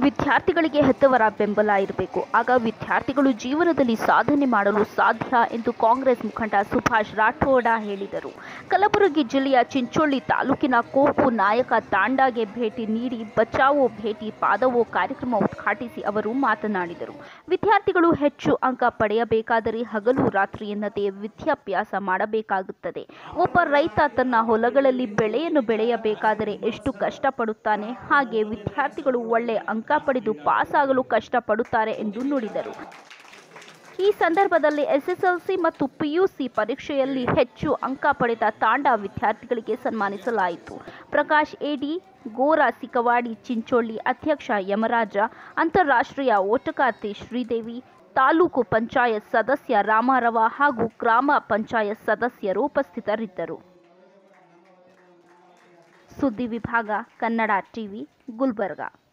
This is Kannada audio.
ವಿದ್ಯಾರ್ಥಿಗಳಿಗೆ ಹೆತ್ತವರ ಬೆಂಬಲ ಇರಬೇಕು ಆಗ ವಿದ್ಯಾರ್ಥಿಗಳು ಜೀವನದಲ್ಲಿ ಸಾಧನೆ ಮಾಡಲು ಸಾಧ್ಯ ಎಂದು ಕಾಂಗ್ರೆಸ್ ಮುಖಂಡ ಸುಭಾಷ್ ರಾಠೋಡ ಹೇಳಿದರು ಕಲಬುರಗಿ ಜಿಲ್ಲೆಯ ಚಿಂಚೋಳಿ ತಾಲೂಕಿನ ಕೋಪು ನಾಯಕ ತಾಂಡಾಗೆ ಭೇಟಿ ನೀಡಿ ಬಚಾವೋ ಭೇಟಿ ಪಾದವೋ ಕಾರ್ಯಕ್ರಮ ಉದ್ಘಾಟಿಸಿ ಅವರು ಮಾತನಾಡಿದರು ವಿದ್ಯಾರ್ಥಿಗಳು ಹೆಚ್ಚು ಅಂಕ ಪಡೆಯಬೇಕಾದರೆ ಹಗಲು ರಾತ್ರಿ ಎನ್ನದೇ ವಿದ್ಯಾಭ್ಯಾಸ ಮಾಡಬೇಕಾಗುತ್ತದೆ ಒಬ್ಬ ರೈತ ತನ್ನ ಹೊಲಗಳಲ್ಲಿ ಬೆಳೆಯನ್ನು ಬೆಳೆಯಬೇಕಾದರೆ ಎಷ್ಟು ಕಷ್ಟಪಡುತ್ತಾನೆ ಹಾಗೆ ವಿದ್ಯಾರ್ಥಿಗಳು ಒಳ್ಳೆ ಅಂಕ ಪಡೆದು ಪಾಸ್ ಆಗಲು ಕಷ್ಟಪಡುತ್ತಾರೆ ಎಂದು ನುಡಿದರು ಈ ಸಂದರ್ಭದಲ್ಲಿ ಎಸ್ಎಸ್ಎಲ್ಸಿ ಮತ್ತು ಪಿಯುಸಿ ಪರೀಕ್ಷೆಯಲ್ಲಿ ಹೆಚ್ಚು ಅಂಕ ಪಡೆದ ತಾಂಡ ವಿದ್ಯಾರ್ಥಿಗಳಿಗೆ ಸನ್ಮಾನಿಸಲಾಯಿತು ಪ್ರಕಾಶ್ ಎಡಿ ಗೋರಾ ಸಿಕವಾಡಿ ಚಿಂಚೋಳಿ ಅಧ್ಯಕ್ಷ ಯಮರಾಜ ಅಂತಾರಾಷ್ಟ್ರೀಯ ಓಟಗಾರ್ತಿ ಶ್ರೀದೇವಿ ತಾಲೂಕು ಪಂಚಾಯತ್ ಸದಸ್ಯ ರಾಮಾರವ ಹಾಗೂ ಗ್ರಾಮ ಪಂಚಾಯತ್ ಸದಸ್ಯರು ಉಪಸ್ಥಿತರಿದ್ದರು ಸುದ್ದಿ ವಿಭಾಗ ಕನ್ನಡ ಟಿವಿ ಗುಲ್ಬರ್ಗಾ